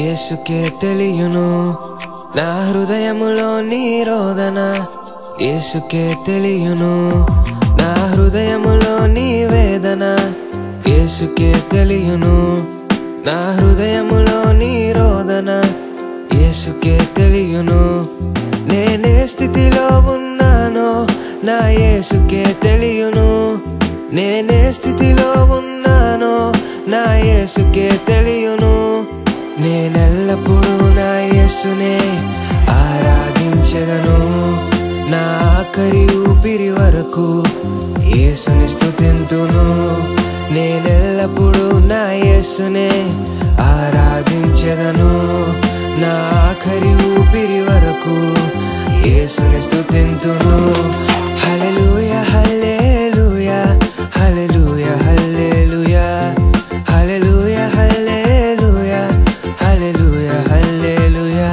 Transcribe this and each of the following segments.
యేసుకే తెలియను నా హృదయములో నీ రోదన యేసుకే తెలియను నా హృదయములో నీ వేదన యేసుకే తెలియను నా హృదయములో నీ రోదన యేసుకే తెలియను నేనే స్థితిలో ఉన్నానో నా యేసుకే తెలియను నేనే స్థితిలో ఉన్నానో నా యేసుకే తెలియను నేనెల్లప్పుడూ నా యేసునే ఆరాధించదను నా ఆఖరి ఊపిరి వరకు యేసుని స్తుతింతును నేనెల్లప్పుడూ నా యేసునే ఆరాధించదను నా ఆఖరి ఊపిరి వరకు యేసుని స్తుతింతును హల్లెలూయా హల్లెలూయా హల్లెలూయా హల్లెలూయా హల్లెలూయా హల్లెలూయా హల్లెలూయా హల్లెలూయా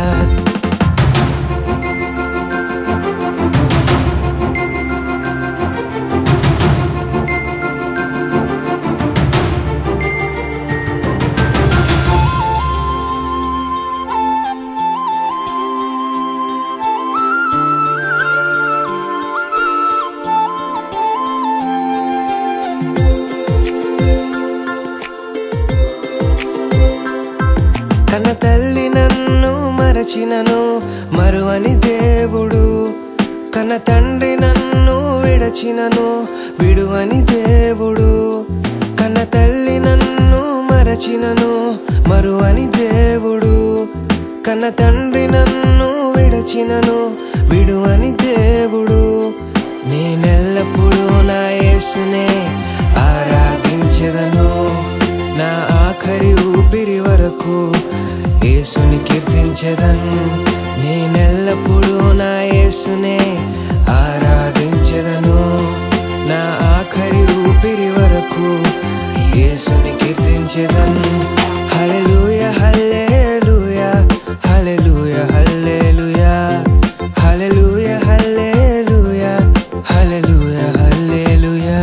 కన్న తల్లి నన్ను మరచినను మరువని దేవుడు కన్న తండ్రి నన్ను విడచినను విడువని దేవుడు కన్న తల్లి నన్ను మరచినను మరువని దేవుడు కన్న తండ్రి నన్ను విడచినను విడువని దేవుడు నేనెల్లప్పుడూ నా యేసునే ఆరాధించదను నా ఆఖరి ఊపిరి వరకు యేసుని కీర్తించదన్ నేనెల్లప్పుడూ నా యేసునే ఆరాధించదను నా ఆఖరి ఊపిరి వరకు యేసుని కీర్తించదన్ హల్లెలూయా హల్లెలూయా హల్లెలూయా హల్లెలూయా హల్లెలూయా హల్లెలూయా హల్లెలూయా హల్లెలూయా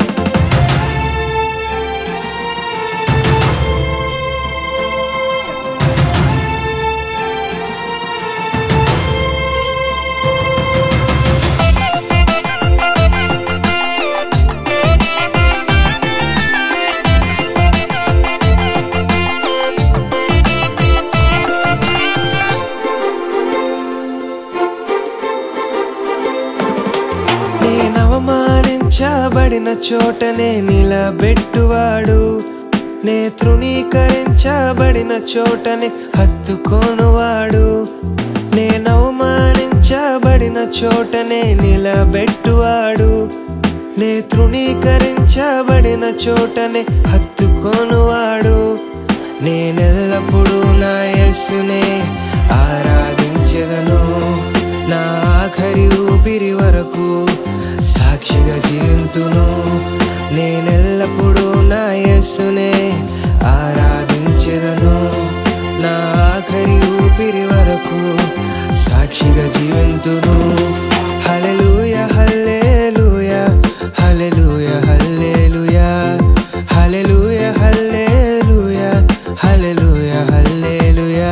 నేను అవమానించబడిన చోటనే నిలబెట్టువాడు నే తృణీకరించబడిన చోటనే హత్తుకోనువాడు నేను అవమానించబడిన చోటనే నిలబెట్టువాడు నే తృణీకరించబడిన చోటనే హత్తుకోనువాడు నేనెల్లప్పుడూ నా యేసునే ఆరాధించదను నా ఆఖరి ఊపిరి వరకు సాక్షిగా జీవింతును నేనెల్లప్పుడూ నా యేసునే ఆరాధించదను నా ఆఖరి ఊపిరి వరకు సాక్షిగా జీవింతును హల్లెలూయా హల్లెలూయా హల్లెలూయా హల్లెలూయా హల్లెలూయా హల్లెలూయా హల్లెలూయా హల్లెలూయా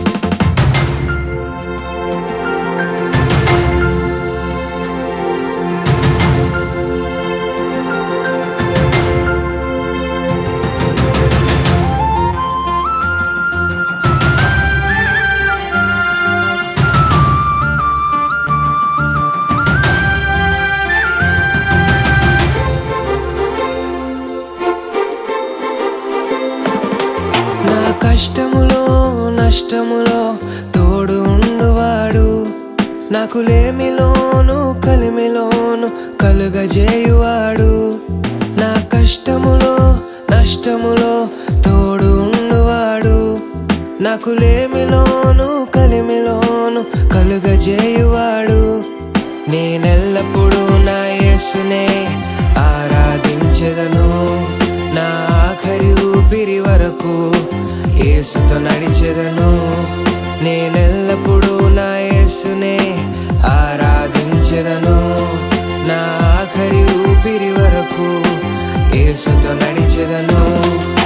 నా కష్టములో నష్టములో తోడు ఉండువాడు నాకు లేమిలోను కలిమిలోను కలుగజేయువాడు నా కష్టములో నష్టములో తోడు ఉండువాడు నాకు లేమిలోను కలిమిలోను కలుగజేయువాడు నేనెల్లప్పుడూ నా యేసునే ఆరాధించదను నా ఆఖరి ఊపిరి వరకు యేసుతో నడిచెదను నేనెల్లప్పుడూ నా యేసునే ఆరాధించెదను నా ఆఖరి ఊపిరి వరకు యేసుతో నడిచెదను